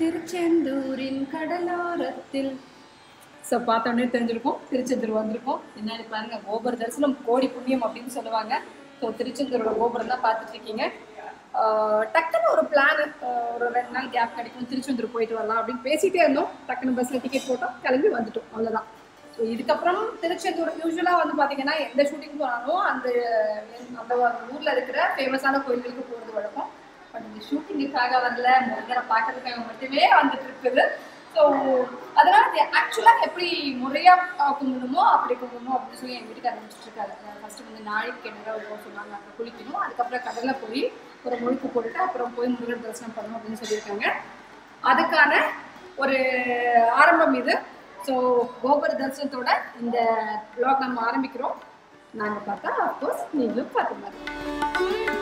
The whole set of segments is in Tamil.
திருச்செந்தூரின் கடலோரத்தில் ஸோ பார்த்தோன்னே தெரிஞ்சிருக்கும் திருச்செந்தூர் வந்திருக்கோம் என்னன்னு பாருங்க கோபுர தரிசனம் கோடி புண்ணியம் அப்படின்னு சொல்லுவாங்க ஸோ திருச்செந்தூரோட கோபுரம் தான் பார்த்துட்டு இருக்கீங்க ஆஹ் டக்குன்னு ஒரு பிளான் ஒரு ரெண்டு நாள் கேப் கிடைக்கும் திருச்செந்தூர் போயிட்டு வரலாம் அப்படின்னு பேசிட்டே இருந்தோம் டக்குன்னு பஸ்ஸில் டிக்கெட் போட்டோம் கிளம்பி வந்துட்டோம் அவ்வளோதான் ஸோ இதுக்கப்புறம் திருச்செந்தூர் யூஸ்வலாக வந்து பார்த்தீங்கன்னா எந்த ஷூட்டிங் போனாலும் அந்த அந்த ஊரில் இருக்கிற ஃபேமஸான கோயில்களுக்கு போகிறது வழக்கம் பட் இந்த ஷூட்டிங்குக்காக வரல முருகரை பார்க்கறதுக்காக மட்டுமே வந்துட்டு இருக்குது ஸோ அதனால அது ஆக்சுவலாக எப்படி முறையாக கும்பிடணுமோ அப்படி கும்பிடணும் அப்படின்னு சொல்லி எங்கள் வீட்டுக்கு ஆரம்பிச்சிட்டு இருக்காரு ஃபர்ஸ்ட் வந்து நாளைக்கு கிணறு ஒரு சொன்னாங்க அப்புறம் குளிக்கணும் அதுக்கப்புறம் கடலில் போய் ஒரு முழுக்கு போட்டுட்டு அப்புறம் போய் முருகர் தரிசனம் பண்ணணும் அப்படின்னு சொல்லியிருக்காங்க அதுக்கான ஒரு ஆரம்பம் இது ஸோ கோபுர தரிசனத்தோட இந்த vlog நம்ம ஆரம்பிக்கிறோம் நாங்கள் பார்த்தா அஃப்கோர்ஸ் நீங்களும் பார்த்து மாதிரி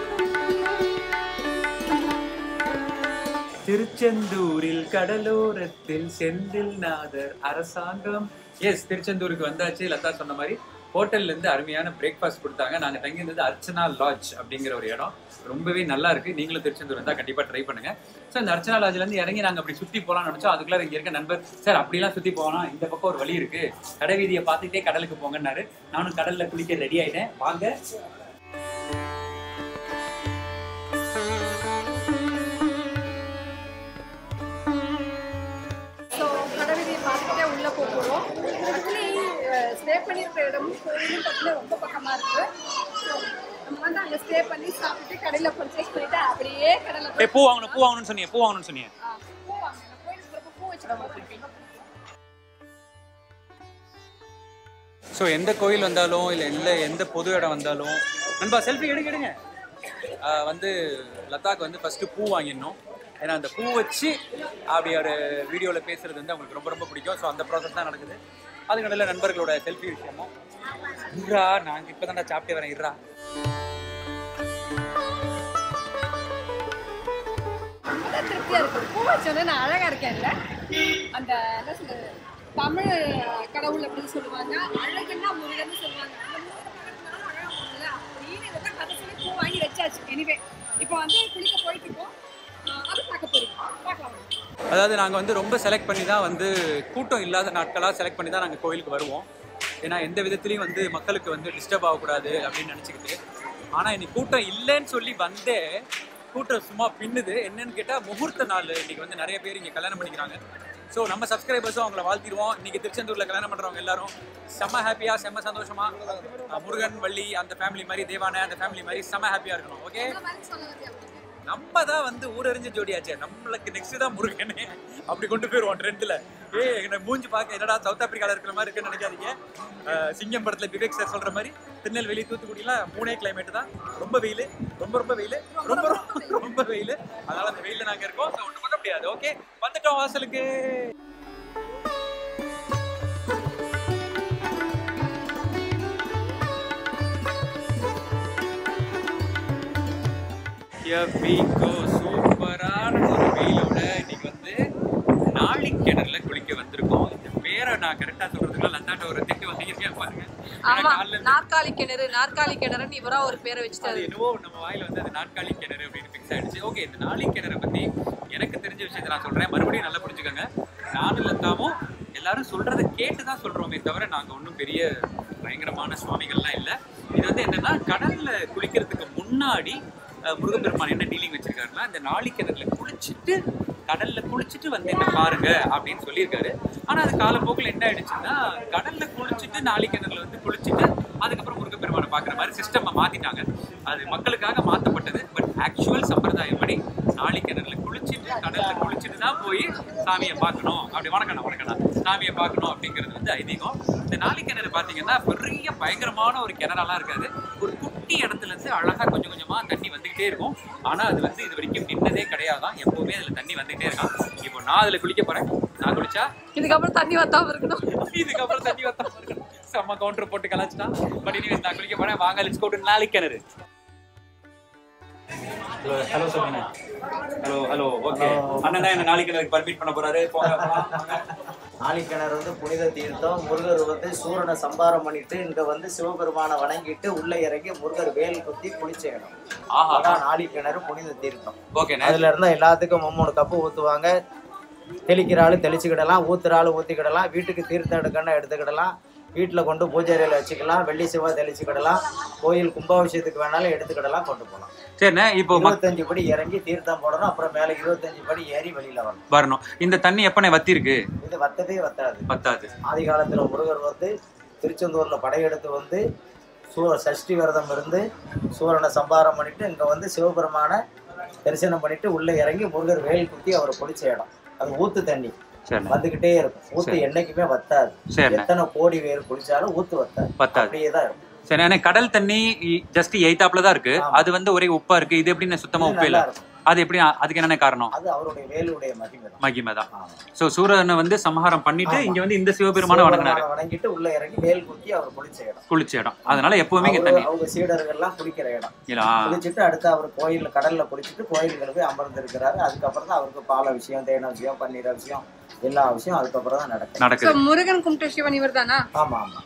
திருச்செந்தூரில் கடலோரத்தில் செந்தில் நாதர் அரசாங்கம் எஸ் திருச்செந்தூருக்கு வந்தாச்சு லதா சொன்ன மாதிரி ஹோட்டல்ல இருந்து அருமையான பிரேக்ஃபாஸ்ட் கொடுத்தாங்க நாங்க தங்கியிருந்தது அர்ச்சனா லாட்ஜ் அப்படிங்கிற ஒரு இடம் ரொம்பவே நல்லா இருக்கு நீங்களும் திருச்செந்தூர் வந்தா கண்டிப்பா ட்ரை பண்ணுங்க ஸோ இந்த அர்ச்சனா லாட்ஜ்ல இருந்து இறங்கி நாங்க அப்படி சுத்தி போலாம்னு நினைச்சோம் அதுக்குள்ள இங்க இருக்க நண்பர் சார் அப்படிலாம் சுத்தி போகலாம் இந்த பக்கம் ஒரு வழி இருக்கு கடை வீதியை பார்த்துட்டே கடலுக்கு போங்கன்னாரு நானும் கடல்ல குளிக்க ரெடி ஆயிட்டேன் வாங்க ஸோ கடற்கரையை பார்த்துட்டே உள்ளே போக போகிறோம் ஆக்சுவலி ஸ்டே பண்ணியிருக்கிற இடமும் கோயிலும் பக்கத்தில் ரொம்ப பக்கமாக இருக்குது ஸோ நம்ம வந்து அங்கே ஸ்டே பண்ணி சாப்பிட்டு கடையில் பர்ச்சேஸ் பண்ணிட்டு அப்படியே கடலில் ஏய், பூ வாங்கணும் பூ வாங்கணும்னு சொன்னீங்க பூ வாங்கணும்னு சொன்னீங்க பூ வாங்க கோயிலுக்கு போகிறப்ப பூ வச்சுருக்கோம் ஸோ எந்த கோயில் வந்தாலும் இல்லை எந்த எந்த பொது இடம் வந்தாலும் நண்பா செல்ஃபி எடுங்க எடுங்க ஆஹ் வந்து லதாக்கு வந்து ஃபஸ்ட்டு பூ வாங்கிடணும் ஏன்னா அந்த பூ வச்சு அப்படி ஒரு வீடியோவில் பேசுறது வந்து அவங்களுக்கு ரொம்ப ரொம்ப பிடிக்கும் ஸோ அந்த ப்ராசஸ் தான் நடக்குது அதுக்கு நடுவில் நண்பர்களோட செல்ஃபி விஷயமும் இருறா நாங்கள் இப்போ தான் சாப்பிட்டே வரேன் இருறா ரொம்ப திருப்தியாக இருக்குது பூ வச்சோன்னே நான் அழகாக இருக்கேன்ல அந்த என்ன சொல்றது தமிழ் கடவுள் அப்படின்னு சொல்லுவாங்க அழகுன்னா முருகன்னு சொல்லுவாங்க அந்த முருகன் பக்கத்துலலாம் அழகா போகணும்ல அப்படின்னு இதை கதை சொல்லி பூ வாங்கி வச்சாச்சு எனிவே இப்போ வந்து குளிக்க போயிட்டு இருக்கோம் ஆஹ் அது பார்க்க போறீங்க பார்க்கலாம் வாங்க. அதாவது நாங்கள் வந்து ரொம்ப செலக்ட் பண்ணி தான் வந்து கூட்டம் இல்லாத நாட்களாக செலக்ட் பண்ணி தான் நாங்கள் கோயிலுக்கு வருவோம் ஏன்னா எந்த விதத்துலையும் வந்து மக்களுக்கு வந்து டிஸ்டர்ப் ஆகக்கூடாது அப்படின்னு நினச்சிக்கிட்டு ஆனால் இன்னைக்கு கூட்டம் இல்லைன்னு சொல்லி வந்தே கூட்டம் சும்மா பின்னுது என்னன்னு கேட்டால் முகூர்த்த நாள் இன்னைக்கு வந்து நிறைய பேர் இங்கே கல்யாணம் பண்ணிக்கிறாங்க ஸோ நம்ம சப்ஸ்கிரைபர்ஸும் அவங்கள வாழ்த்திடுவோம் இன்னைக்கு திருச்செந்தூரில் கல்யாணம் பண்ணுறவங்க எல்லாரும் செம்ம ஹாப்பியாக செம்ம சந்தோஷமா அஹ் முருகன் வள்ளி அந்த ஃபேமிலி மாதிரி தேவான அந்த ஃபேமிலி மாதிரி செம்ம ஹாப்பியாக இருக்கணும் ஓகே இந்த மாதிரி சொல்ல வந்தேன் உங்களுக்கு. நம்ம தான் வந்து ஊரறிஞ்ச ஜோடியாச்சே நம்மளுக்கு நெக்ஸ்ட் தான் முருகனே அப்படி கொண்டு போயிருவோம் ட்ரெண்ட்ல ஏ என்ன மூஞ்சி பார்க்க என்னடா சவுத் ஆப்பிரிக்கால இருக்கிற மாதிரி இருக்குன்னு நினைக்காதீங்க அஹ் சிங்கம் படத்துல விவேக் சார் சொல்ற மாதிரி திருநெல்வேலி தூத்துக்குடிலாம் மூணே கிளைமேட் தான் ரொம்ப வெயில் ரொம்ப ரொம்ப வெயில் ரொம்ப ரொம்ப ரொம்ப வெயில் அதனால அந்த வெயில்ல நாங்க இருக்கோம் so ஒண்ணும் பண்ண முடியாது ஓகே வந்துட்டோம் வாசலுக்கு Here we go. சூப்பரான ஒரு வெயிலோட இன்னைக்கு வந்து நாளி கிணறுல குளிக்க வந்திருக்கோம் இந்த பேரை நான் கரெக்டா சொல்றதுக்குள்ள லந்தாட்ட ஒரு திட்டு வாங்கியிருக்கேன் பாருங்க ஏன்னா ஆமா காலைல இருந்து நாற்காலி கிணறு நாற்காலி கிணறுன்னு இவரா ஒரு பேரை அது வச்சுட்டாரு என்னவோ நம்ம வாயில வந்து அது நாட்காலி கிணறு அப்படின்னு ஃபிக்ஸ் ஆயிடுச்சு ஓகே இந்த நாளி கிணறு பத்தி எனக்கு தெரிஞ்ச விஷயத்தை நான் சொல்றேன் மறுபடியும் நல்லா புரிஞ்சுக்கோங்க நானும் லத்தாவும் எல்லாரும் சொல்றதை கேட்டு தான் சொல்றோமே தவிர நாங்க ஒன்றும் பெரிய பயங்கரமான சுவாமிகள்லாம் இல்லை இது வந்து என்னன்னா கடல்ல குளிக்கிறதுக்கு முன்னாடி அஹ், முருகப்பெருமான் என்ன டீலிங் வச்சிருக்காருன்னா இந்த நாளி கிணறுல குளிச்சுட்டு கடல்ல குளிச்சுட்டு வந்து என்ன பாருங்க அப்படின்னு சொல்லியிருக்காரு ஆனா அது காலப்போக்கில் என்ன ஆயிடுச்சுன்னா கடல்ல குளிச்சுட்டு நாளி கிணறுல வந்து குளிச்சுட்டு அதுக்கப்புறம் முருகப்பெருமானை பார்க்குற மாதிரி சிஸ்டம் மாத்திட்டாங்க அது மக்களுக்காக மாற்றப்பட்டது பட் ஆக்சுவல் சம்பிரதாயப்படி நாளி கிணறுல குளிச்சுட்டு கடல்ல குளிச்சுட்டு தான் போய் சாமியை பார்க்கணும் அப்படி வணக்கணும் வணக்கணும் சாமியை பார்க்கணும் அப்படிங்கிறது வந்து ஐதீகம் இந்த நாளி கிணறு பார்த்தீங்கன்னா பெரிய பயங்கரமான ஒரு கிணறெல்லாம் இருக்காது ஒரு குட்டி இடத்துல இருந்து அழகா கொஞ்சம் கொஞ்சமா தண்ணி வந்துகிட்டே இருக்கும் ஆனா அது வந்து இது வரைக்கும் நின்னதே கிடையாதான் எப்பவுமே அதுல தண்ணி வந்துகிட்டே இருக்கான் இப்போ நான் அதுல குளிக்க போறேன் நான் குளிச்சா இதுக்கப்புறம் தண்ணி வத்தாம இருக்கணும் இதுக்கப்புறம் தண்ணி வத்தா இருக்கணும் செம்ம கவுண்டர் போட்டு கலாச்சிட்டான் பட் இனிமே நான் குளிக்க போறேன் வாங்க let's go to Nazhi Kinaru hello hello சொல்லுங்க ஹலோ ஹலோ ஓகே அண்ணன் தான் என்ன நாளை கிணறுக்கு பர்மிட் பண்ண போறாரு போங்க போலாம், வாங்க. நாளிக்கிணறு வந்து புனித தீர்த்தம் முருகர் வந்து சூரனை சம்பாரம் பண்ணிட்டு இங்க வந்து சிவபெருமானை வணங்கிட்டு உள்ள இறங்கி முருகர் வேல் குத்தி குளிச்ச இடம் ஆஹா அதான் நாளிக்கிணறு புனித தீர்த்தம் ஓகே அதுல இருந்தா எல்லாத்துக்கும் மூணு கப்பு ஊத்துவாங்க தெளிக்கிற ஆள் தெளிச்சுக்கிடலாம் ஊத்துற ஆள் ஊற்றிக்கிடலாம் வீட்டுக்கு தீர்த்தம் எடுக்கணும் எடுத்துக்கிடலாம் வீட்டில் கொண்டு பூஜை அறையில் வச்சுக்கலாம் வெள்ளி செவ்வாய் தெளிச்சுக்கிடலாம் கோயில் கும்பாபிஷேகத்துக்கு வேணாலும் எடுத்துக்கிடலாம் கொண்டு போகலாம் சரிண்ணே இப்போ மக்- இருபத்தஞ்சு படி இறங்கி தீர்த்தம் போடணும் அப்புறம் மேலே இருபத்தஞ்சு படி ஏறி வெளியில் வரணும் வரணும் இந்த தண்ணி எப்பண்ணே வத்தி இருக்கு இது வத்ததே வத்தாது பத்தாது ஆதி காலத்தில் முருகர் வந்து திருச்செந்தூரில் படையெடுத்து வந்து சூர சஷ்டி விரதம் இருந்து சூரனை சம்பாரம் பண்ணிட்டு இங்கே வந்து சிவபெருமானை தரிசனம் பண்ணிட்டு உள்ளே இறங்கி முருகர் வேல் குத்தி அவர் குளிச்ச இடம் அது ஊத்து தண்ணி சரிண்ணே வந்துகிட்டே இருக்கும் ஊத்து சரி. என்னைக்குமே வத்தாது சரிண்ணே எத்தனை கோடி பேர் குளிச்சாலும் ஊத்து வத்தாது பத்தாது அப்படியே தான் இருக்கும் சரி அண்ணே கடல் தண்ணி ஜஸ்ட் எய்தாப்ல தான் இருக்கு ஆமா. அது வந்து ஒரே உப்பா இருக்கு இது எப்படின்னு சுத்தமா இது உப்பே இல்ல நல்லா இருக்கும் அது எப்படி அதுக்கு என்னென்ன காரணம் அது அவருடைய வேலுடைய மகிமை தான் மகிமை தான் ஆமா. சோ சூரனை வந்து சம்ஹாரம் பண்ணிட்டு ஆமா. இங்க வந்து இந்த சிவபெருமான வணங்கினாரு சிவபெருமானை வணங்கிட்டு உள்ள இறங்கி வேல் குத்தி அவர் குளிச்ச இடம் குளிச்ச இடம் அதனால எப்பவுமே இங்க அவரு- தண்ணி அவங்க சீடர்கள்லாம் குளிக்கிற இடம் இல்ல குளிச்சுட்டு அடுத்து அவர் கோயில் கடல்ல குளிச்சுட்டு கோயில்கள் போய் அமர்ந்து இருக்கிறாரு அதுக்கப்புறம் தான் அவருக்கு பால விஷயம் தேன விஷயம் பன்னீர் விஷயம் எல்லா விஷயம் அதுக்கப்புறம் தான் நடக்கும் சோ நடக்குது முருகன் கும்பிட்ட சிவன் இவர் தானா ஆமா ஆமா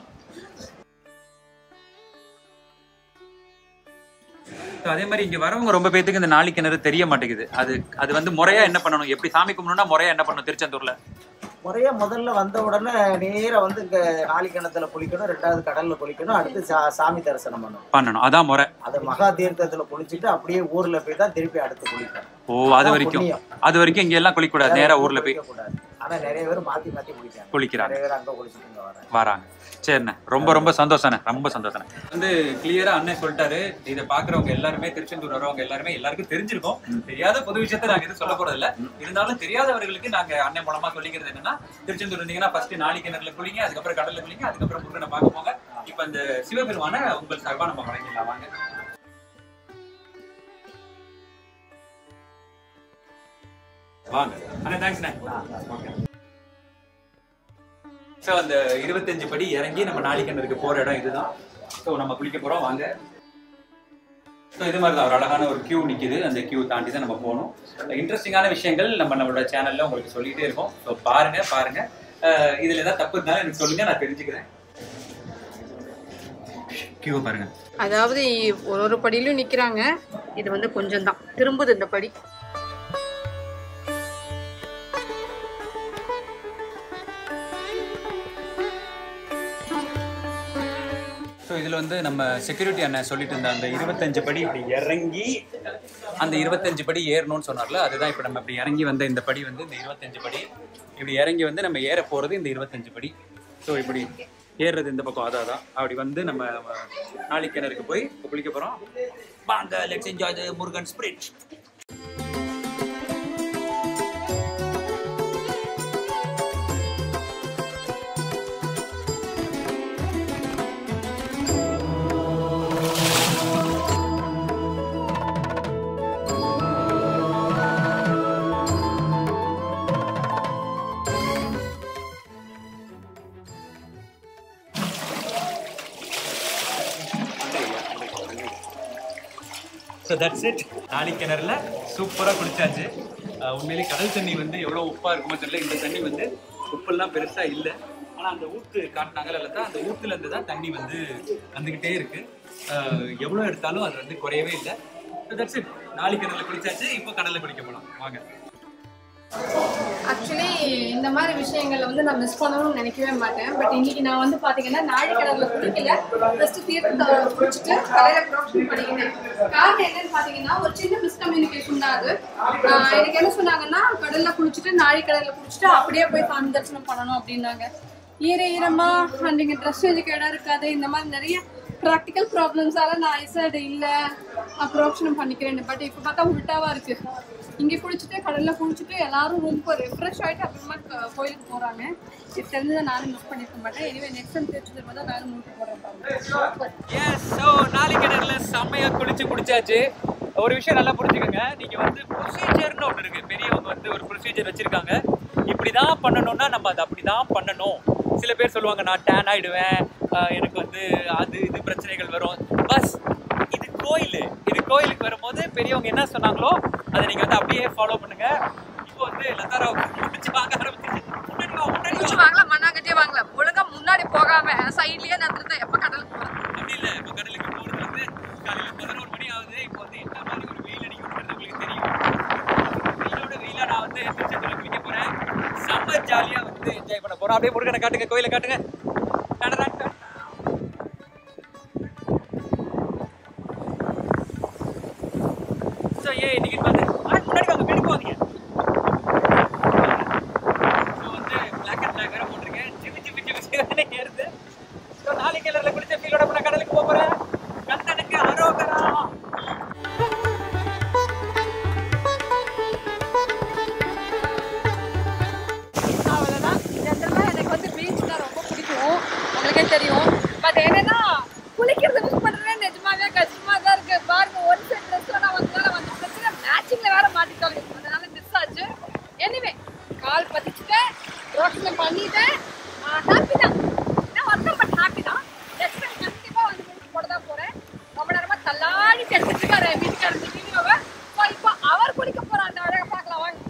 So, அதே மாதிரி இங்க வரவங்க ரொம்ப பேத்துக்கு இந்த நாளி கிணறு தெரிய மாட்டேங்குது அது அது வந்து முறையா என்ன பண்ணணும் எப்படி சாமி கும்பிடணும்னா முறையா என்ன பண்ணணும் திருச்செந்தூர்ல முறையா முதல்ல வந்த உடனே நேரா வந்து இங்க நாளிக்கிணத்துல குளிக்கணும் ரெண்டாவது கடல்ல குளிக்கணும் அடுத்து சா- சாமி தரிசனம் பண்ணணும் பண்ணணும் அதான் முறை அது மகா தீர்த்தத்துல குளிச்சுட்டு அப்படியே ஊர்ல போய் தான் திருப்பி அடுத்து குளிக்கணும் ஓ அது அதான் வரைக்கும் புண்ணியம். அது வரைக்கும் இங்க எல்லாம் குளிக்க கூடாது நேரா ஊர்ல போய் குளிக்கக்கூடாது. ஆனா நிறைய பேர் மாத்தி மாத்தி குளிக்காங்க குளிக்கிறாங்க நிறைய பேர் அங்க குளிச்சுட்டு இங்க வராங்க வராங்க சரிண்ணே ரொம்ப ரொம்ப சந்தோஷண்ணே ரொம்ப சந்தோஷண்ணே வந்து கிளியரா அண்ணன் சொல்லிட்டாரு இதை பாக்குறவங்க எல்லாருமே திருச்செந்தூர் வரவங்க எல்லாருமே எல்லாருக்கும் தெரிஞ்சிருக்கும் தெரியாத பொது விஷயத்த நாங்க எதுவும் சொல்ல போறது இல்ல இருந்தாலும் தெரியாதவர்களுக்கு நாங்க அண்ணன் மூலமா சொல்லிக்கிறது என்னன்னா திருச்செந்தூர் இருந்தீங்கன்னா ஃபர்ஸ்ட் நாளி கிணறுல குளிங்க அதுக்கப்புறம் கடல்ல குளிங்க அதுக்கப்புறம் முருகனை பார்க்க போங்க இப்ப இந்த சிவபெருமான உங்கள் சார்பா நம்ம வழங்கிடலாம் வாங்க வாங்க அண்ணா தேங்க்ஸ்ண்ணே ஸோ அந்த இருபத்தஞ்சு படி இறங்கி நம்ம நாளிக்கிணறுக்கு போற இடம் இதுதான் ஸோ நம்ம குளிக்க போறோம் வாங்க ஸோ இது மாதிரி தான் ஒரு அழகான ஒரு கியூ நிக்குது அந்த கியூ தாண்டி தான் நம்ம போகணும் இன்ட்ரெஸ்டிங்கான விஷயங்கள் நம்ம நம்மளோட சேனல்ல உங்களுக்கு சொல்லிட்டே இருக்கோம் ஸோ பாருங்க பாருங்க அஹ் இதுல ஏதாவது தப்பு இருந்தாலும் எனக்கு சொல்லுங்க நான் தெரிஞ்சுக்கிறேன் கியூ பாருங்க அதாவது ஒரு ஒரு படியிலும் நிக்கிறாங்க இது வந்து கொஞ்சம் தான் திரும்புது இந்த படி ஸோ இதில் வந்து நம்ம செக்யூரிட்டி அண்ணன் சொல்லிட்டு இருந்த அந்த இருபத்தஞ்சு படி இப்படி இறங்கி அந்த இருபத்தஞ்சு படி ஏறணும்னு சொன்னார்ல அதுதான் இப்போ நம்ம இப்படி இறங்கி வந்த இந்த படி வந்து இந்த இருபத்தஞ்சு படி இப்படி இறங்கி வந்து நம்ம ஏற போகிறது இந்த இருபத்தஞ்சு படி ஸோ இப்படி ஏறுறது இந்த பக்கம் அதான் அதான் அப்படி வந்து நம்ம நாளைக்கிணறுக்கு போய் இப்ப குளிக்க போகிறோம் வாங்க let's enjoy the Murugan spirit so that's it நாளிக்கிணறுல சூப்பராக குளிச்சாச்சு அஹ் உண்மையிலே கடல் தண்ணி வந்து எவ்வளோ உப்பாக இருக்குமோ தெரியல இந்த தண்ணி வந்து உப்பெல்லாம் பெருசாக இல்லை ஆனால் அந்த ஊத்து காட்டினாங்கல்ல இல்லைதா அந்த ஊத்துல இருந்து தான் தண்ணி வந்து வந்துக்கிட்டே இருக்கு அஹ் எவ்வளோ எடுத்தாலும் அது வந்து குறையவே இல்லை தட்ஸ் இட் நாளிக்கிணறுல குளிச்சாச்சு இப்போ கடலில் குளிக்க போகலாம் வாங்க ஆக்சுவலி இந்த மாதிரி விஷயங்கள்ல வந்து நான் மிஸ் பண்ணணும்னு நினைக்கவே மாட்டேன் பட் இன்னைக்கு நான் வந்து பாத்தீங்கன்னா நாழி கடல்ல குளிக்கல ஃபர்ஸ்ட் தீர்த்தத்தை குளிச்சுட்டு தலையில ப்ரொடக்ஷன் பண்ணிக்கிட்டேன் காரணம் என்னன்னு பாத்தீங்கன்னா ஒரு சின்ன மிஸ்கம்யூனிகேஷன் தான் அது ஆஹ் எனக்கு என்ன சொன்னாங்கன்னா கடல்ல குளிச்சுட்டு நாழி கடல்ல குளிச்சுட்டு அப்படியே போய் சாமி தரிசனம் பண்ணணும் அப்படின்னாங்க ஈர ஈரமா அண்ட் இங்க ட்ரெஸ் சேஞ்சுக்கு இடம் இருக்காது இந்த மாதிரி நிறைய ப்ராக்டிக்கல் ப்ராப்ளம்ஸால நான் ஐசைடு இல்லை ப்ரொடக்ஷன் பண்ணிக்கிறேன் பட் இப்போ பார்த்தா உல்ட்டாவா இருக்கு இங்கே குளிச்சுட்டு கடல்ல குளிச்சுட்டு எல்லாரும் ரொம்ப ரெஃப்ரெஷ் ஆயிட்டு அப்புறமா க- கோயிலுக்கு போறாங்க இது தெரிஞ்சதை நானும் மிஸ் பண்ணிருக்க மாட்டேன் எனிவே நெக்ஸ்ட் டைம் திருச்சி பார்த்தா நானும் மூட்டு போடுறேன் பாருங்க. எஸ் ஸோ நாளிக்கிணறுல செம்மையா குளிச்சு குடிச்சாச்சு ஒரு விஷயம் நல்லா புரிஞ்சுக்கோங்க நீங்க வந்து ப்ரொசீஜர்னு ஒன்று இருக்கு பெரியவங்க வந்து ஒரு ப்ரொசீஜர் வச்சிருக்காங்க இப்படிதான் பண்ணணும்னா நம்ம அதை அப்படிதான் பண்ணணும் சில பேர் சொல்லுவாங்க நான் டேன் ஆயிடுவேன் ஆஹ் எனக்கு வந்து அது இது பிரச்சனைகள் வரும் பஸ் இது கோயில் இது கோயிலுக்கு வரும்போது பெரியவங்க என்ன சொன்னாங்களோ அதை நீங்க வந்து அப்படியே ஃபாலோ பண்ணுங்க இப்போ வந்து லதாரா முடிச்சு வாங்க ஆரம்பிச்சிருச்சு முன்னாடி வா, முன்னாடி வா. மூச்சு வாங்கல மண்ணாங்கட்டியே வாங்கல ஒழுங்கா முன்னாடி போகாம சைட்லயே நடந்துருந்தா எப்ப கடலுக்கு போறது அப்படி இல்ல இப்ப கடலுக்கு போறது வந்து காலையில பதினோரு மணி ஆகுது இப்போ வந்து என்ன மாதிரி ஒரு வெயில் அடிக்கும்ன்றது உங்களுக்கு தெரியும் வெயிலோட வெயிலா நான் வந்து திருச்செந்தூர்ல குளிக்க போறேன் அப்படியே முருகனை காட்டுங்க கோயிலை காட்டுங்க டடடா, டடடா. So, ஏய், ticket பார்த்து. ஆ, முன்னாடி வாங்க, பின்னாடி போகாதீங்க. So, வந்து black and black வேற போட்டிருக்கேன். ஜிவி, ஜிவி, ஜிவி, ஜிவின்னு ஏறுது. So, நாளை கிணறுல குளிச்ச feel ஓட இப்ப நான் கடலுக்கு போப் போறேன். கந்தனுக்கு அரோகரா. அவ்வளவுதான் ஜென்ரலா எனக்கு வந்து பீச் தான் ரொம்ப பிடிக்கும் உங்களுக்கே தெரியும் பட் என்னன்னா குளிக்கிறது மிஸ் பண்றேன் நிஜமாவே கஷ்டமா தான் இருக்கு பாருங்க ஒரு செட் ட்ரெஸ்ல நான் வந்ததால வந்து பிரச்சனை மேட்சிங்ல வேற மாட்டிட்டாங்க அதனால மிஸ் ஆச்சு எனிவே கால் பதிச்சுட்டேன் ரோட்ல பண்ணிட்டேன் ஹாப்பி தான் நான் வந்தேன் பட் ஹாப்பி தான் நெக்ஸ்ட் டைம் கண்டிப்பா வந்து குளிச்சு போட தான் போறேன் ரொம்ப நேரமா தள்ளாடி எடுத்துட்டு இருக்காரு வீட்டுக்காரர் வீடியோவை ஸோ இப்போ அவர் குளிக்க போற அந்த அழகை பார்க்கலாம் வாங்க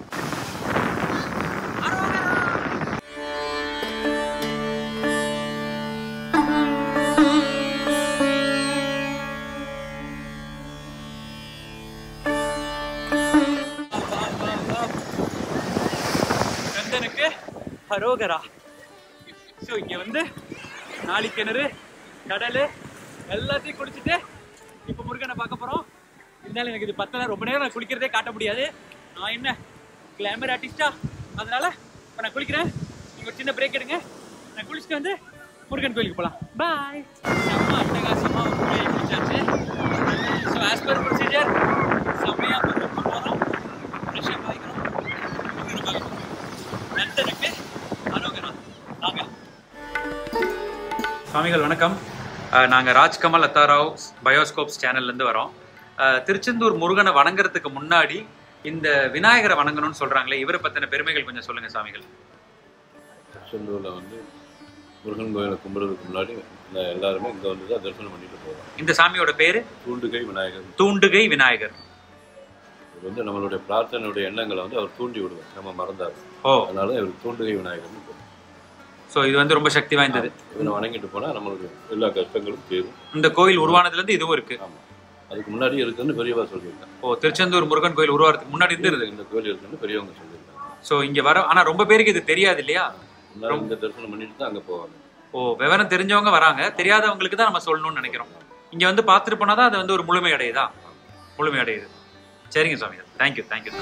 கந்தனுக்கு அரோகரா ஸோ இங்க வந்து நாளி கிணறு கடல் எல்லாத்தையும் குடிச்சிட்டு இப்போ முருகனை பார்க்க போறோம் இருந்தாலும் எனக்கு இது பத்தல ரொம்ப நேரம் நான் குளிக்கிறதே காட்ட முடியாது நான் என்ன கிளாமர் ஆர்டிஸ்டா அதனால இப்போ நான் குளிக்கிறேன் நீங்க ஒரு சின்ன பிரேக் எடுங்க நான் குளிச்சுட்டு வந்து முருகன் கோயிலுக்கு போகலாம் பாய் செம்ம அட்டகாசமா ஒரு கோயில் குளிச்சாச்சு ஸோ ஆஸ் பர் ப்ரொசீஜர் செம்மையாக முருகன் போகிறோம் ஃப்ரெஷ்ஷாக வாங்கிக்கிறோம் முருகனை பார்க்க போறோம். நந்தனுக்கு அரோகரா வாங்க சுவாமிகள் வணக்கம் நாங்கள் ராஜ்கமல் அத்தாராவ் பயோஸ்கோப்ஸ் சேனல்லேருந்து வரோம் அஹ், திருச்செந்தூர் முருகனை வணங்குறதுக்கு முன்னாடி இந்த விநாயகரை வணங்கணும்னு சொல்கிறாங்களே இவரை பற்றின பெருமைகள் கொஞ்சம் சொல்லுங்கள் சாமிகள் திருச்செந்தூரில் வந்து முருகன் கோயிலை கும்பிட்றதுக்கு முன்னாடி இந்த எல்லாருமே இங்கே வந்து தான் தரிசனம் பண்ணிட்டு போகிறோம் இந்த சாமியோட பேர் தூண்டுகை விநாயகர் தூண்டுகை விநாயகர் இவர் வந்து நம்மளுடைய பிரார்த்தனையுடைய எண்ணங்களை வந்து அவர் தூண்டி விடுவார் நம்ம மறந்தார் ஓ அதனால இவர் தூண்டுகை விநாயகர்னு பேர். ஸோ இது வந்து ரொம்ப சக்தி வாய்ந்தது இவனை வணங்கிட்டு போனால் நம்மளுடைய எல்லா கஷ்டங்களும் தீரும் இந்த கோயில் உருவானதுலேருந்து இதுவும் இருக்கு ஆமாம் அதுக்கு முன்னாடி இருக்குன்னு பெரியவா சொல்லியிருக்காங்க ஓ திருச்செந்தூர் முருகன் கோயில் உருவாகிறதுக்கு முன்னாடி இருந்து இந்த- இந்த கோயில் இருக்குன்னு பெரியவங்க சொல்லியிருக்காங்க ஸோ இங்கே வர ஆனால் ரொம்ப பேருக்கு இது தெரியாது இல்லையா முன்னாடி இந்த தரிசனம் பண்ணிட்டு தான் அங்கே போவாங்க ஓ விவரம் தெரிஞ்சவங்க வராங்க தெரியாதவங்களுக்கு தான் நம்ம சொல்லணும்னு நினைக்கிறோம் இங்க வந்து பார்த்துட்டு போனா தான் அது வந்து ஒரு முழுமை அடையுதா முழுமை அடையுது சரிங்க சுவாமி தேங்க்யூ தேங்க்யூ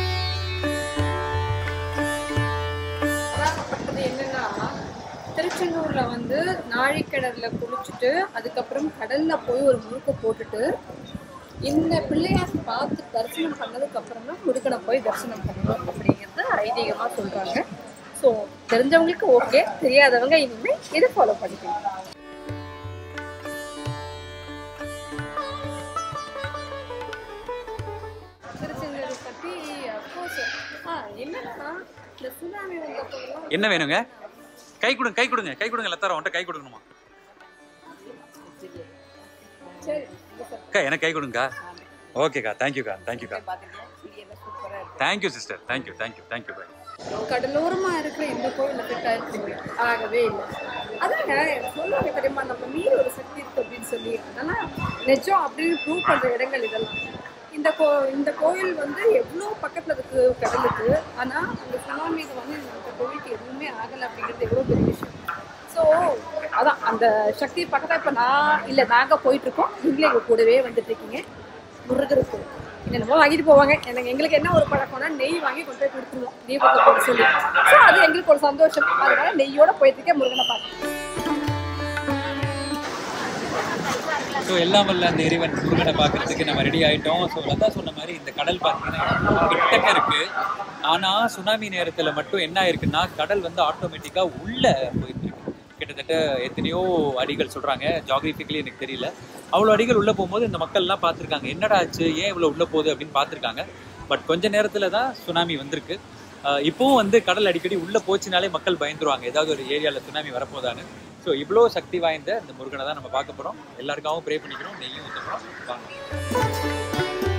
அதாகப்பட்டது என்னன்னா திருச்செந்தூர்ல வந்து நாழிக்கிணறுல குளிச்சுட்டு அதுக்கப்புறம் கடல்ல போய் ஒரு முழுக்க போட்டுட்டு இந்த பிள்ளையார் பார்த்து தரிசனம் பண்ணதுக்கு அப்புறம் தான் முருகனை போய் தரிசனம் பண்ணணும் அப்படிங்கிறது ஐதீகமா சொல்றாங்க ஸோ தெரிஞ்சவங்களுக்கு ஓகே தெரியாதவங்க இனிமே இதை ஃபாலோ பண்ணிக்கலாம் திருச்செந்தூரை பத்தி அஃப்கோர்ஸ் ஆ என்னன்னா இந்த சுனாமி வந்தப்போ என்ன வேணுங்க கை கொடுங்க கை கொடுங்க கை கொடுங்க லத்தாரம் உன்ட்ட கை கொடுக்கணுமா சரி இந்த சார் அக்கா எனக்கு கை கொடுங்கக்கா ஓகேக்கா தேங்க்யூக்கா தேங்க்யூக்கா thank you sister thank you thank you thank you bye கடலோரமா இருக்கிற இந்த கோயில்ல ஃபிட் ஆயிருக்கு ஆகவே இல்லை அதாங்க சொல்லுவாங்க தெரியுமா நம்ம மீறி ஒரு சக்தி இருக்கு அப்படின்னு சொல்லி அதெல்லாம் நிஜம் அப்படின்னு ப்ரூவ் பண்ற இடங்கள் இதெல்லாம் இந்த கோ இந்த கோயில் வந்து எவ்வளோ பக்கத்துல இருக்கு கடலுக்கு ஆனா அந்த சுனாமி இது வந்து இந்த கோயிலுக்கு எதுவுமே ஆகலை அப்படிங்கிறது எவ்வளோ பெரிய விஷயம் ஸோ அதான் அந்த சக்தி பக்கத்தில் இப்போ நான் இல்லை நாங்கள் போயிட்டு இருக்கோம் நீங்களே எங்கள் கூடவே வந்துட்டு இருக்கீங்க முருகருக்கு என்னென்னமோ வாங்கிட்டு போவாங்க எனக்கு எங்களுக்கு என்ன ஒரு பழக்கம்னா நெய் வாங்கி கொண்டு போய் கொடுத்துருவோம் தீபத்தை போட சொல்லி ஸோ அது எங்களுக்கு ஒரு சந்தோஷம் அதனால நெய்யோட போயிட்டு இருக்கேன் முருகனை பார்த்து ஸோ எல்லாம் வல்ல அந்த இறைவன் முருகனை பார்க்கறதுக்கு நம்ம ரெடி ஆயிட்டோம் ஸோ லதா சொன்ன மாதிரி இந்த கடல் பார்த்தீங்கன்னா கிட்டக்க இருக்கு ஆனால் சுனாமி நேரத்தில் மட்டும் என்ன ஆயிருக்குன்னா கடல் வந்து ஆட்டோமேட்டிக்காக உள்ள போயிட்டு இருக்கு கிட்டத்தட்ட எத்தனையோ அடிகள் சொல்றாங்க ஜாகிரபிக்கலி எனக்கு தெரியல அவ்வளோ அடிகள் உள்ள போகும்போது இந்த மக்கள்லாம் பார்த்துருக்காங்க என்னடா ஆச்சு ஏன் இவ்வளோ உள்ள போகுது அப்படின்னு பார்த்துருக்காங்க பட் கொஞ்ச நேரத்தில் தான் சுனாமி வந்திருக்கு ஆஹ் இப்போவும் வந்து கடல் அடிக்கடி உள்ள போச்சுனாலே மக்கள் பயந்துருவாங்க ஏதாவது ஒரு ஏரியாவில் சுனாமி வரப்போதான்னு ஸோ இவ்வளோ சக்தி வாய்ந்த இந்த முருகனை தான் நம்ம பார்க்க போகிறோம் எல்லாருக்காகவும் ப்ரே பண்ணிக்கிறோம் நெய்யும் ஊற்ற போகிறோம் வாங்க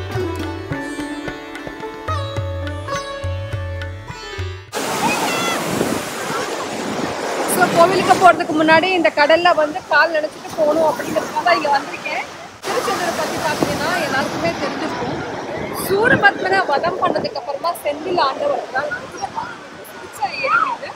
ஸோ கோவிலுக்கு போகிறதுக்கு முன்னாடி இந்த கடலில் வந்து கால் நினச்சிட்டு போகணும் அப்படிங்கிறதுக்காக தான் இங்கே வந்திருக்கேன் திருச்செந்தூரை பற்றி பார்த்தீங்கன்னா எல்லாருக்குமே தெரிஞ்சிருக்கும் சூரபத்மனை வதம் பண்ணதுக்கு அப்புறமா செந்தில் ஆண்டவர் தான் சிகிச்சை ஏறிட்டு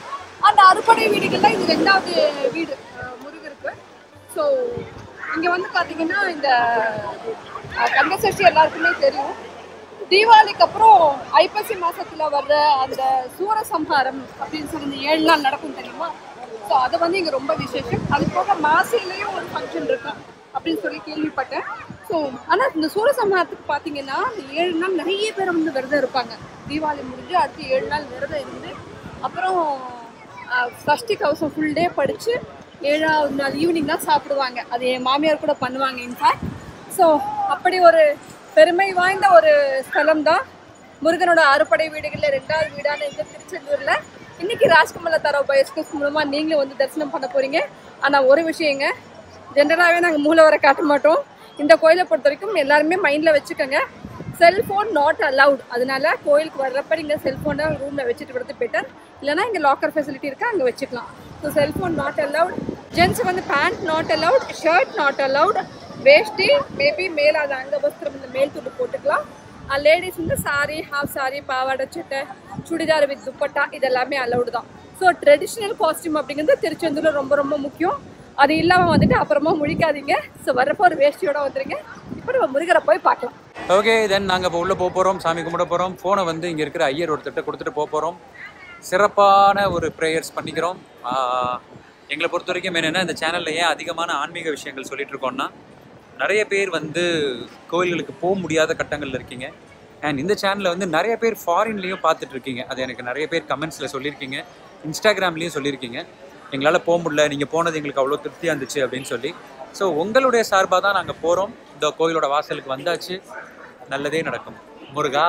அந்த அறுபடை வீடுகள்ல இது ரெண்டாவது வீடு அஹ், முருகருக்கு ஸோ இங்க வந்து பாத்தீங்கன்னா இந்த அஹ், கந்தசஷ்டி எல்லாருக்குமே தெரியும் தீபாவளிக்கு அப்புறம் ஐப்பசி மாசத்துல வர்ற அந்த சூரசம்ஹாரம் அப்படின்னு சொல்லி இந்த ஏழு நாள் நடக்கும் தெரியுமா ஸோ அது வந்து இங்க ரொம்ப விசேஷம் அது போக மாசிலையும் ஒரு ஃபங்க்ஷன் இருக்கும் அப்படின்னு சொல்லி கேள்விப்பட்டேன் ஸோ ஆனால் இந்த சூரசம்ஹாரத்துக்கு பார்த்தீங்கன்னா இந்த ஏழு நாள் நிறைய பேர் வந்து விரதம் இருப்பாங்க தீபாவளி முடிஞ்சு அடுத்து ஏழு நாள் விரதம் இருந்து அப்புறம் ஆஹ், சஷ்டி கவசம் ஃபுல் டே படித்து ஏழாவது நாள் ஈவினிங் தான் சாப்பிடுவாங்க அது என் மாமியார் கூட பண்ணுவாங்க இன்ஃபேக்ட் ஸோ அப்படி ஒரு பெருமை வாய்ந்த ஒரு ஸ்தலம் தான் முருகனோட அறுபடை வீடுகளில் ரெண்டாவது வீடான இந்த திருச்செந்தூரில் இன்னைக்கு ராஜ்கமல தர பயோஸ்கோப் மூலமாக நீங்களும் வந்து தரிசனம் பண்ண போகிறீங்க ஆனால் ஒரு விஷயங்க ஜென்ரலாகவே நாங்கள் மூலவரை காட்ட மாட்டோம் இந்த கோயிலை பொறுத்த வரைக்கும் எல்லாருமே மைண்டில் வச்சுக்கோங்க செல்ஃபோன் நாட் அலவுட் அதனால கோயிலுக்கு வர்றப்ப நீங்கள் செல்ஃபோனை ரூமில் வச்சுட்டு வரது பெட்டர் இல்லைனா இங்கே லாக்கர் ஃபெசிலிட்டி இருக்கா அங்கே வச்சுக்கலாம் so cellphone not allowed gents வந்து pant not allowed shirt not allowed வேஷ்டி மேபி மேலே அது அங்க வஸ்திரம் இந்த மேல் துண்டு போட்டுக்கலாம் லேடிஸ் வந்து சாரி ஹாஃப் சாரி பாவாடை சட்டை சுடிதார் வித் துப்பட்டா இதெல்லாமே அலவுடு தான் ஸோ ட்ரெடிஷ்னல் காஸ்டியூம் அப்படிங்கிறது திருச்செந்தூரில் ரொம்ப ரொம்ப முக்கியம் அது இல்லாமல் வந்துட்டு அப்புறமா முழிக்காதீங்க ஸோ வர்றப்போ ஒரு வேஷ்டியோட வந்துருங்க இப்போ நம்ம முருகரை போய் பார்க்கலாம் ஓகே தென் நாங்கள் இப்போ உள்ளே போக போகிறோம் சாமி கும்பிட போகிறோம் ஃபோனை வந்து இங்கே இருக்கிற ஐயர் ஒருத்தர்கிட்ட கொடுத்துட்டு போக போகிறோம் சிறப்பான ஒரு ப்ரேயர்ஸ் பண்ணிக்கிறோம் ஆஹ், எங்களை பொறுத்த வரைக்கும் என்னென்னா இந்த சேனலில் ஏன் அதிகமான ஆன்மீக விஷயங்கள் சொல்லிட்டு இருக்கோம்னா நிறைய பேர் வந்து கோயில்களுக்கு போக முடியாத கட்டங்களில் இருக்கீங்க அண்ட் இந்த சேனலில் வந்து நிறைய பேர் ஃபாரின்லேயும் பார்த்துட்டு இருக்கீங்க அது எனக்கு நிறைய பேர் கமெண்ட்ஸில் சொல்லியிருக்கீங்க இன்ஸ்டாகிராம்லேயும் சொல்லியிருக்கீங்க எங்களால் போக முடியல நீங்கள் போனது எங்களுக்கு அவ்வளோ திருப்தியாக இருந்துச்சு அப்படின்னு சொல்லி ஸோ உங்களுடைய சார்பாக தான் நாங்கள் போகிறோம் இந்த கோயிலோட வாசலுக்கு வந்தாச்சு நல்லதே நடக்கும் முருகா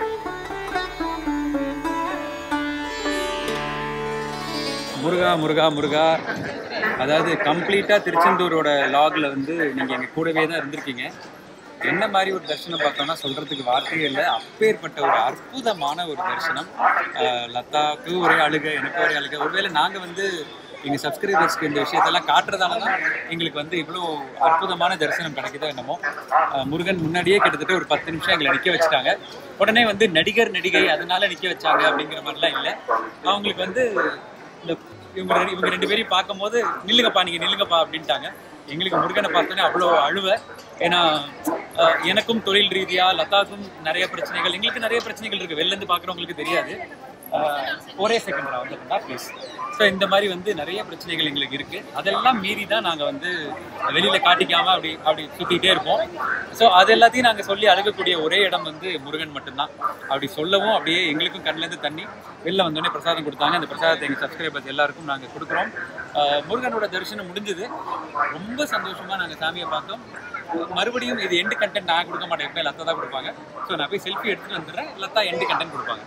முருகா முருகா முருகா அதாவது கம்ப்ளீட்டாக திருச்செந்தூரோட லாகில் வந்து நீங்கள் எங்கள் கூடவே தான் இருந்திருக்கீங்க என்ன மாதிரி ஒரு தரிசனம் பார்த்தோம்னா சொல்கிறதுக்கு வார்த்தையே இல்லை அப்பேற்பட்ட ஒரு அற்புதமான ஒரு தரிசனம் ஆஹ் லதாவுக்கு ஒரே அழுக எனக்கு ஒரே அழுக ஒருவேளை நாங்கள் வந்து எங்கள் சப்ஸ்கிரைபர்ஸ்க்கு இந்த விஷயத்தெல்லாம் காட்டுறதால தான் எங்களுக்கு வந்து இவ்வளோ அற்புதமான தரிசனம் கிடைக்குதோ என்னமோ ஆஹ் முருகன் முன்னாடியே கிட்டத்தட்ட ஒரு பத்து நிமிஷம் எங்களை நிற்க வச்சுட்டாங்க உடனே வந்து நடிகர் நடிகை அதனால நிற்க வச்சாங்க அப்படிங்கிற மாதிரிலாம் இல்லை அவங்களுக்கு வந்து இந்த இவங்க ரெண்டு- இவங்க ரெண்டு பேரையும் பார்க்கும்போது நில்லுங்கப்பா நீங்க நில்லுங்கப்பா அப்படின்ட்டாங்க எங்களுக்கு முருகனை பார்த்தோன்னே அவ்வளோ அழுவ ஏன்னா அஹ், எனக்கும் தொழில் ரீதியா லதாக்கும் நிறைய பிரச்சனைகள் எங்களுக்கு நிறைய பிரச்சனைகள் இருக்கு வெளில இருந்து பார்க்குறவங்களுக்கு தெரியாது அஹ், ஒரே செகண்ட் நான் வந்துட்டா ப்ளீஸ் ஸோ இந்த மாதிரி வந்து நிறைய பிரச்சனைகள் எங்களுக்கு இருக்கு அதெல்லாம் மீறி தான் நாங்கள் வந்து வெளியில காட்டிக்காம அப்படி அப்படி சுத்திட்டே இருப்போம் ஸோ அது எல்லாத்தையும் நாங்கள் சொல்லி அழுகக்கூடிய ஒரே இடம் வந்து முருகன் மட்டும்தான் அப்படி சொல்லவும் அப்படியே எங்களுக்கும் கண்ணிலேருந்து தண்ணி வெளில வந்தோடனே பிரசாதம் கொடுத்தாங்க அந்த பிரசாதத்தை எங்கள் சப்ஸ்கிரைபர்ஸ் எல்லாருக்கும் நாங்கள் கொடுக்குறோம் ஆஹ் முருகனோட தரிசனம் முடிஞ்சது ரொம்ப சந்தோஷமா நாங்கள் சாமியை பார்த்தோம் மறுபடியும் இது எண்டு கண்டென்ட் நான் கொடுக்க மாட்டேன் எப்போ லத்தா தான் கொடுப்பாங்க ஸோ நான் போய் செல்ஃபி எடுத்துட்டு வந்துடுறேன் லத்தா எண்டு கண்டென்ட் கொடுப்பாங்க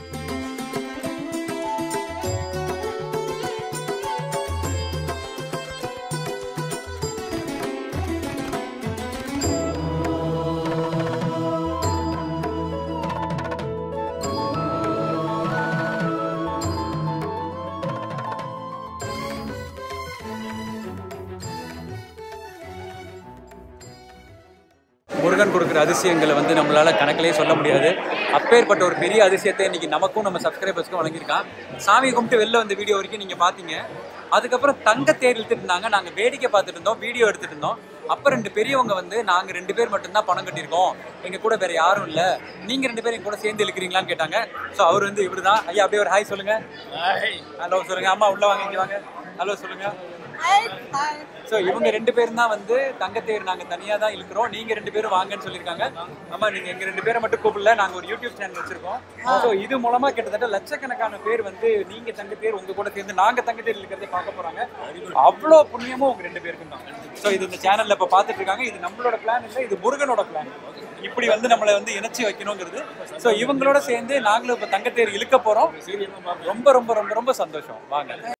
முருகன் கொடுக்குற அதிசயங்களை வந்து நம்மளால கணக்கிலே சொல்ல முடியாது அப்பேற்பட்ட ஒரு பெரிய அதிசயத்தை இன்னைக்கு நமக்கும் நம்ம சப்ஸ்கிரைபர்ஸ்க்கும் வழங்கியிருக்கான் சாமி கும்பிட்டு வெளில வந்த வீடியோ வரைக்கும் நீங்க பாத்தீங்க அதுக்கப்புறம் தங்க தேர் இழுத்துட்டு இருந்தாங்க நாங்க வேடிக்கை பார்த்துட்டு இருந்தோம் வீடியோ எடுத்துட்டு இருந்தோம் அப்ப ரெண்டு பெரியவங்க வந்து நாங்க ரெண்டு பேர் மட்டும்தான் பணம் கட்டியிருக்கோம் எங்க கூட வேற யாரும் இல்ல நீங்க ரெண்டு பேரும் எங்க கூட சேர்ந்து இழுக்கிறீங்களான்னு கேட்டாங்க சோ அவர் வந்து இப்படிதான் ஐயா அப்படியே ஒரு ஹாய் சொல்லுங்க ஹலோ சொல்லுங்க அம்மா உள்ள வாங்க இங்க வாங்க ஹலோ சொல்லுங்க ஸோ இவங்க ரெண்டு பேரும் தான் வந்து தங்கத்தேர் நாங்க தனியா தான் இருக்கிறோம் நீங்க ரெண்டு பேரும் வாங்கன்னு சொல்லியிருக்காங்க ஆமா நீங்க எங்க ரெண்டு பேரை மட்டும் கூப்பிடல நாங்க ஒரு யூடியூப் சேனல் வச்சிருக்கோம் ஸோ இது மூலமா கிட்டத்தட்ட லட்சக்கணக்கான பேர் வந்து நீங்க தங்கத்தேர் உங்க கூட சேர்ந்து நாங்க தங்கத்தேர் இருக்கிறதை பார்க்க போறாங்க அவ்வளோ புண்ணியமும் உங்க ரெண்டு பேருக்கும் தான் ஸோ இது இந்த சேனல்ல இப்ப பார்த்துட்டு இருக்காங்க இது நம்மளோட பிளான் இல்லை இது முருகனோட பிளான் இப்படி வந்து நம்மளை வந்து இணைச்சி வைக்கணுங்கிறது ஸோ இவங்களோட சேர்ந்து நாங்களும் இப்ப தங்கத்தேர் இழுக்க போறோம் ரொம்ப ரொம்ப ரொம்ப ரொம்ப சந்தோஷம் வாங்க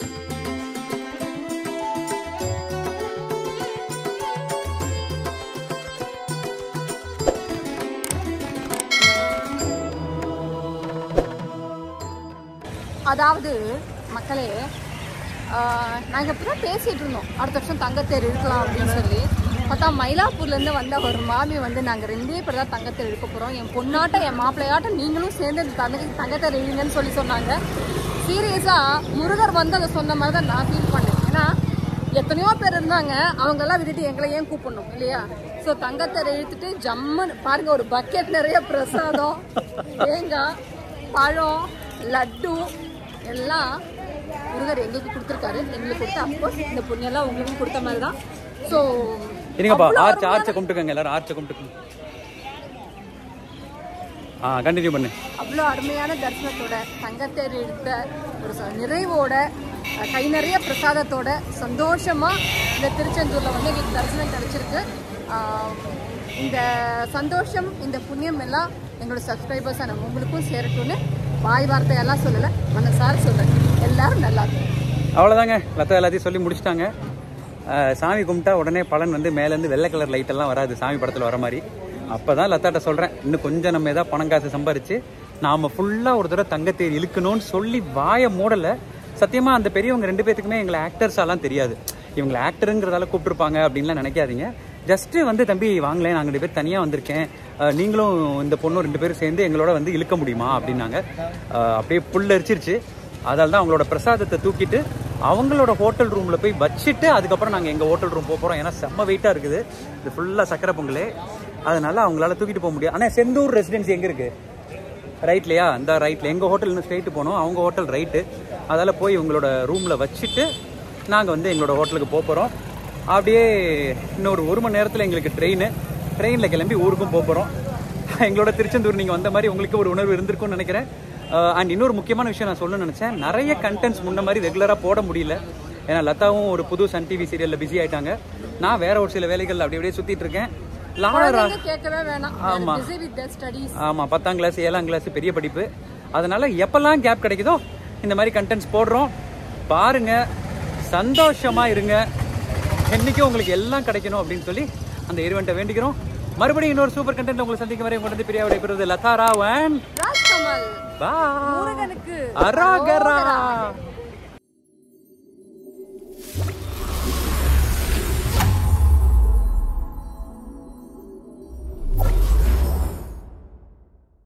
அதாவது மக்களே நாங்கள் இப்போ தான் பேசிகிட்டு இருந்தோம் அடுத்த வருஷம் தங்கத்தேர் இருக்கலாம் அப்படின்னு சொல்லி பார்த்தா மயிலாப்பூர்லேருந்து வந்த ஒரு மாமி வந்து நாங்கள் ரெண்டே பேர் தான் தங்கத்தேர் எடுக்க போகிறோம் என் பொண்ணாட்டம் என் மாப்பிள்ளையாட்டம் நீங்களும் சேர்ந்து இந்த தங்க தங்கத்தேர் இழுங்கன்னு சொல்லி சொன்னாங்க சீரியஸா முருகர் வந்து அதை சொன்ன மாதிரி தான் நான் ஃபீல் பண்ணேன் ஏன்னா எத்தனையோ பேர் இருந்தாங்க அவங்க எல்லாம் விட்டுட்டு எங்களை ஏன் கூப்பிடணும் இல்லையா ஸோ தங்கத்தை இழுத்துட்டு ஜம்முன்னு பாருங்க ஒரு பக்கெட் நிறைய பிரசாதம் தேங்காய் பழம் லட்டு எல்லாம் முருகர் எங்களுக்கு கொடுத்துருக்காரு எங்களுக்கு கொடுத்து அப்கோர்ஸ் இந்த புண்ணியெல்லாம் உங்களுக்கும் கொடுத்த மாதிரி தான் ஸோ இருங்கப்பா ஆர்ச் ஆர்ச்சை கும்பிட்டுக்கோங்க எல்லாரும் ஆர்ச்சை கும்பிட்டுக்கோங்க ஆ கண்டினியூ பண்ணு அவ்வளோ அருமையான தரிசனத்தோட தங்கத்தேர் எடுத்த ஒரு ச- நிறைவோட அஹ், கை நிறைய பிரசாதத்தோட சந்தோஷமா இந்த திருச்செந்தூர்ல வந்து எங்களுக்கு தரிசனம் கிடைச்சிருக்கு ஆஹ், இந்த சந்தோஷம் இந்த புண்ணியம் எல்லாம் எங்களோட சப்ஸ்கிரைபர்ஸான உங்களுக்கும் சேரட்டும்னு வாய் வார்த்தையெல்லாம் சொல்லலை மனசார சொல்றேன் எல்லாரும் நல்லா இருக்கும் அவ்வளோதாங்க லதா எல்லாத்தையும் சொல்லி முடிச்சிட்டாங்க அஹ், சாமி கும்பிட்டா உடனே பலன் வந்து மேலேருந்து வெள்ளை கலர் லைட் எல்லாம் வராது சாமி படத்தில் வர மாதிரி அப்போ தான் லதாட்ட சொல்கிறேன் இன்னும் கொஞ்சம் நம்ம ஏதாவது பணம் காசு சம்பாரிச்சு நாம் ஃபுல்லாக ஒரு தடவை தங்கத்தேர் இழுக்கணும்னு சொல்லி வாயை மூடலை சத்தியமாக அந்த பெரியவங்க ரெண்டு பேத்துக்குமே எங்களை ஆக்டர்ஸாலாம் தெரியாது இவங்களை ஆக்டருங்கிறதால கூப்பிட்டுருப்பாங்க அப்படின்லாம் நினைக்காதீங்க ஜஸ்ட்டு வந்து தம்பி வாங்களேன் நாங்கள் ரெண்டு பேர் தனியாக வந்திருக்கேன் அஹ், நீங்களும் இந்த பொண்ணும் ரெண்டு பேரும் சேர்ந்து எங்களோட வந்து இழுக்க முடியுமா அப்படின்னாங்க அஹ், அப்படியே புல்லரிச்சிருச்சு அதால தான் அவங்களோட பிரசாதத்தை தூக்கிட்டு அவங்களோட ஹோட்டல் ரூமில் போய் வச்சுட்டு அதுக்கப்புறம் நாங்கள் எங்கள் ஹோட்டல் ரூம் போக போகிறோம் ஏன்னா செம்ம வெயிட்டாக இருக்குது இது ஃபுல்லாக சக்கரை பொங்கல் அதனால அவங்களால தூக்கிட்டு போக முடியும் ஆனால் செந்தூர் ரெசிடென்சி எங்கே இருக்குது ரைட்லையா இந்த ரைட்டில் எங்கள் ஹோட்டல் இன்னும் ஸ்ட்ரைட்டு போனோம் அவங்க ஹோட்டல் ரைட்டு அதால் போய் உங்களோட ரூமில் வச்சுட்டு நாங்கள் வந்து எங்களோட ஹோட்டலுக்கு போக போகிறோம் அப்படியே இன்னொரு ஒரு மணி நேரத்தில் எங்களுக்கு ட்ரெயின் ட்ரெயினில் கிளம்பி ஊருக்கும் போக போகிறோம் எங்களோட திருச்செந்தூர் நீங்கள் வந்த மாதிரி உங்களுக்கு ஒரு உணர்வு இருந்திருக்கும்னு நினைக்கிறேன் அண்ட் இன்னொரு முக்கியமான விஷயம் நான் சொல்லணும்னு நினச்சேன் நிறைய கண்டென்ட்ஸ் முன்ன மாதிரி ரெகுலராக போட முடியல ஏன்னா லதாவும் ஒரு புது சன் டிவி சீரியலில் பிஸி ஆயிட்டாங்க நான் வேற ஒரு சில வேலைகள் அப்படி அப்படியே சுற்றிட்டு இருக்கேன் லாரா குழந்தைங்க கேட்கவே வேணாம் ஆமா. பிஸி வித் ஸ்டடீஸ் ஆமாம் பத்தாம் கிளாஸ் ஏழாம் கிளாஸ் பெரிய படிப்பு அதனால எப்பெல்லாம் கேப் கிடைக்குதோ இந்த மாதிரி கண்டென்ட்ஸ் போடுறோம் பாருங்க சந்தோஷமா இருங்க என்னைக்கும் உங்களுக்கு எல்லாம் கிடைக்கணும் அப்படின்னு சொல்லி அந்த இறைவன்ட்ட வேண்டிக்கிறோம் மறுபடியும் இன்னொரு சூப்பர் கண்டென்ட் உங்களை சந்திக்கும் வரை உங்களை பிரியா விடைபெறுவது லதா ராவன் ராஜ்கமல் பா முருகனுக்கு அரோகரா